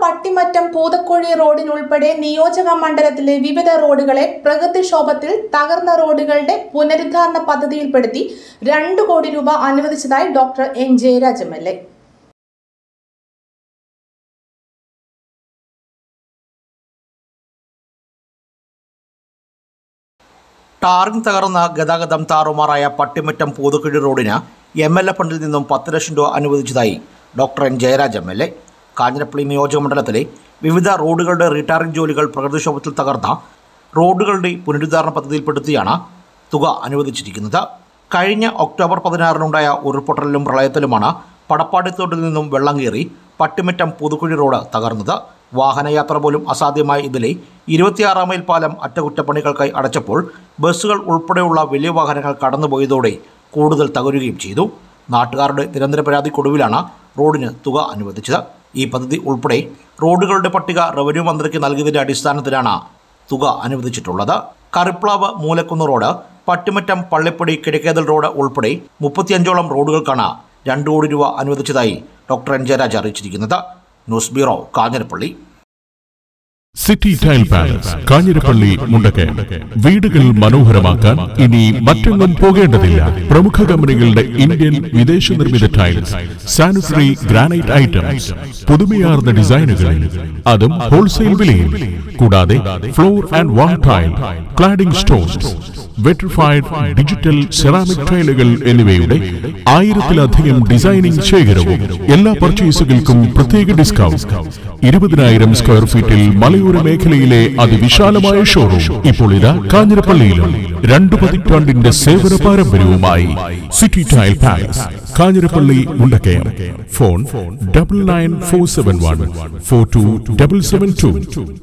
പട്ടിമറ്റം പൂതക്കുഴി റോഡിനുൾപ്പെടെ നിയോജക മണ്ഡലത്തിലെ വിവിധ റോഡുകളെ പ്രകൃതിക്ഷോഭത്തിൽ തകർന്ന റോഡുകളുടെ പുനരുദ്ധാരണ പദ്ധതിയിൽപ്പെടുത്തി രണ്ട് കോടി രൂപ അനുവദിച്ചതായി doctor N Jayaraj M L A tarring തകർന്ന ഗതാഗതം താറുമാറായ പട്ടിമറ്റം പൂതക്കുഴി റോഡിന് എം എൽ എ ഫണ്ടിൽ നിന്നും പത്ത് ലക്ഷം രൂപ അനുവദിച്ചതായി doctor N Jayaraj M L A Kanjirappally നിയോജകമണ്ഡലത്തിലെ വിവിധ റോഡുകളുടെ റീടാറിംഗ് ജോലികൾ പ്രകൃതിക്ഷോഭത്തിൽ തകർന്ന റോഡുകളുടെ പുനരുദ്ധാരണ പദ്ധതിയിൽപ്പെടുത്തിയാണ് തുക അനുവദിച്ചിരിക്കുന്നത് കഴിഞ്ഞ ഒക്ടോബർ പതിനാറിനുണ്ടായ ഉരുൾപൊട്ടലിലും പ്രളയത്തിലുമാണ് പടപ്പാടിത്തോട്ടിൽ നിന്നും വെള്ളം കയറി പട്ടിമറ്റം പുതുക്കുഴി റോഡ് തകർന്നത് വാഹനയാത്ര പോലും അസാധ്യമായ ഇതിലെ ഇരുപത്തിയാറാം മൈൽ പാലം അറ്റകുറ്റപ്പണികൾക്കായി അടച്ചപ്പോൾ ബസ്സുകൾ ഉൾപ്പെടെയുള്ള വലിയ വാഹനങ്ങൾ കടന്നുപോയതോടെ കൂടുതൽ തകരുകയും ചെയ്തു നാട്ടുകാരുടെ നിരന്തര പരാതിക്കൊടുവിലാണ് റോഡിന് തുക അനുവദിച്ചത് ഈ പദ്ധതി ഉൾപ്പെടെ റോഡുകളുടെ പട്ടിക റവന്യൂ മന്ത്രിക്ക് നൽകിയതിന്റെ അടിസ്ഥാനത്തിലാണ് തുക അനുവദിച്ചിട്ടുള്ളത് കറിപ്ലാവ് മൂലക്കുന്ന് റോഡ് പട്ടിമറ്റം പള്ളിപ്പടി കിഴക്കേതൽ റോഡ് ഉൾപ്പെടെ മുപ്പത്തിയഞ്ചോളം റോഡുകൾക്കാണ് രണ്ട് കോടി രൂപ അനുവദിച്ചതായി ഡോക്ടർ എൻ ജയരാജ് അറിയിച്ചിരിക്കുന്നത് news bureau Kanjirappally city tile palace Kanjirappally Mundakayam വീടുകൾ മനോഹരമാക്കാൻ ഇനി മറ്റെങ്ങും പോകേണ്ടതില്ല പ്രമുഖ കമ്പനികളുടെ ഇന്ത്യൻ വിദേശ നിർമ്മിത ടൈൽസ് സാനിറ്ററി ഗ്രാനൈറ്റ് ഐറ്റംസ് പുതുമയാർന്ന ഡിസൈനുകളിൽ അതും ഹോൾസെയിൽ വിലയിൽ കൂടാതെ floor and wall tile cladding stones vitrified digital ceramic ടൈലുകൾ എന്നിവയുടെ ആയിരത്തിലധികം ഡിസൈനിംഗ് ശേഖരവും എല്ലാ പർച്ചേസുകൾക്കും പ്രത്യേക ഡിസ്കൗണ്ട് ഇരുപതിനായിരം സ്ക്വയർ ഫീറ്റിൽ മലയോര മേഖലയിലെ അതിവിശാലമായ ഷോറൂം ഇപ്പോൾ ഇതാ കാഞ്ഞിരപ്പള്ളിയിലും രണ്ടു പതിറ്റാണ്ടിന്റെ സേവന പാരമ്പര്യവുമായി city tile palace Kanjirappally Mundakayam phone double nine four seven one four two double seven to